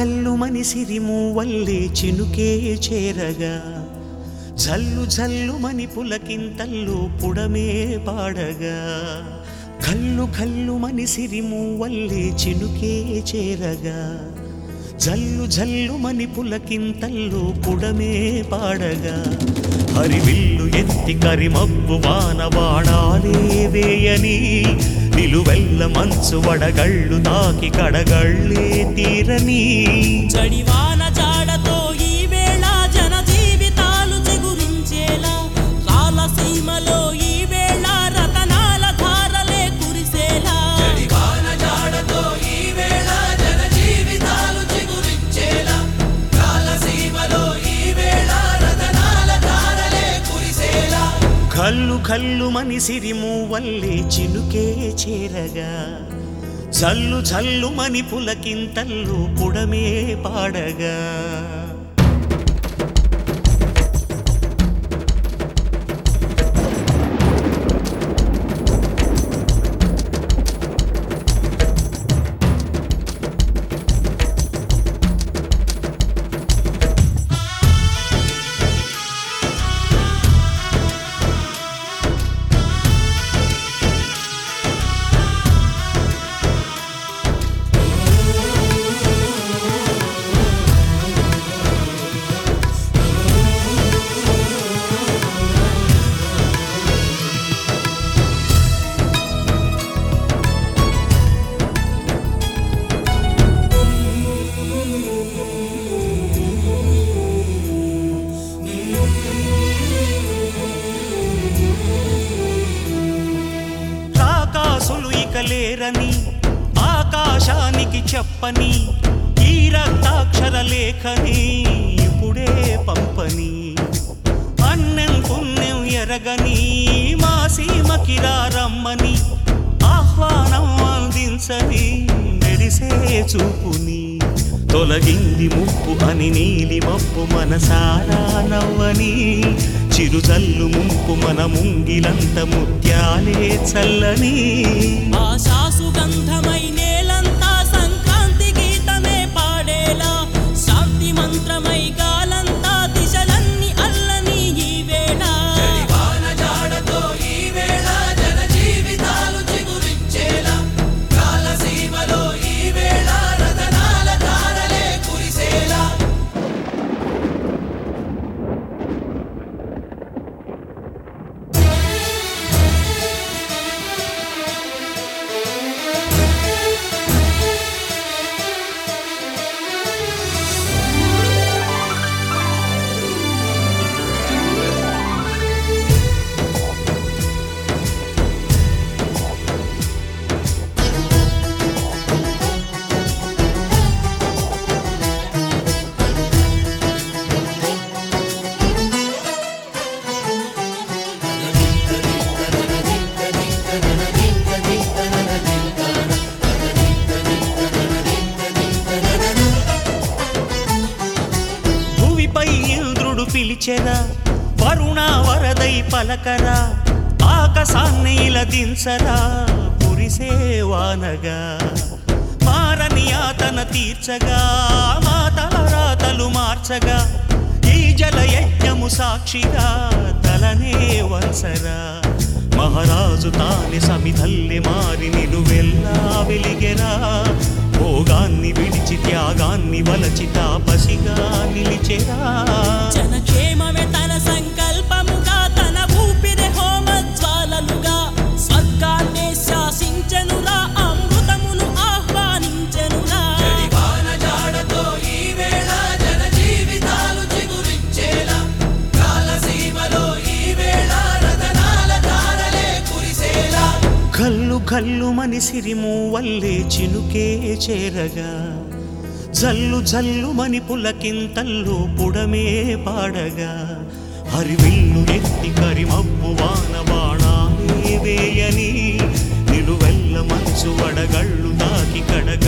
ఘల్లు మని సిరిము వల్లే చినుకే చేరగా జల్లు జల్లు మని పులకింతల్లు పుడమే పాడగా కల్లు కల్లు మని సిరిము వల్లే చినుకే చేరగా జల్లు జల్లు మని పులకింతల్లు పుడమే పాడగా హరివిల్లు ఎత్తి కరిమబ్బు వాన వాడాలే వేయని నిలువెల్ల మంచు వడగళ్ళు తాకి కడగళ్ళే తీరని చడివాన జాడతో ఈ వేళ జన జీవితాలు చిగురించేలా రాలసీమలో ఈ వేళ రతనాల ధారలే కురిసేలా వాన జాడతో ఈ వేళ జన జీవితాలు చిగురించేలా కాలసీమలో ఈ వేళ రతనాల ధారలే కురిసేలా కల్లు కల్లు మని సిరిము వల్లే చినుకే చేరగా జల్లు జల్లు మని పులకింతల్లు పుడమే పాడగా రాకాసులు ఇక లేరని ఆకాశానికి చెప్పని ఈ రక్తాక్షర లేఖని ఇప్పుడే పంపని అన్నం పుణ్యం ఎరగని మా సీమకి రమ్మని ఆహ్వానం అందించని మెరిసే చూపుని తొలగింది ముప్పు అని నీలి మప్పు మనసారా నవ్వని చిరుజల్లు ముంపు మన ముంగిలంత ముత్యాలే చల్లని ఆశాసు గంధమై నేలంతా సంక్రాంతి గీతమే పాడేలా శాంతి మంత్రమై గాలంతా దిశలన్నీ అల్లని ఈ వేళ వాన జాడతో ఈ వేళ జన జీవితాలు చిగురించేలా కాలసీమలో ఈ వేళ రతనాల ధారలే కురిసేలా భూమిపై ఇంద్రుడు పిలిచెరా వరుణ వరదై పలకరా ఆకాశాన్ని ఇలా దించరా కురిసే వానగా మారని ఆతన తీర్చగా మా తలరాతలు మార్చగా ఈ జల యజ్ఞము సాక్షిగా తలనే వంచరా మహారాజు తాని సమిధల్లి మారి నిలువెల్లా వెలిగెరా భోగాన్ని విడిచి త్యాగాన్ని వలచి తాపసిగా నిలిచెరా జనక్షేమమే తన సంకల్పముగా తన ఊపిరి హోమ జ్వాలలుగా స్వర్గాన్నే శాసించెనురా అమృతమును ఆహ్వానించెనురా వాన జాడతో ఈ వేళ జన జీవితాలు చిగురించేలా కాలసీమలో ఈ వేళ రతనాల ధారలే కురిసేలా కల్లు కల్లు మని సిరిము వల్లే చినుకే చేరగా జల్లు జల్లు మని పులకింతల్లు పుడమే పాడగా హరివిల్లు ఎత్తి కరిమబ్బు వాన బాణాలే వేయని నిలువెల్ల మంచు వడగళ్ళు తాకి కడగ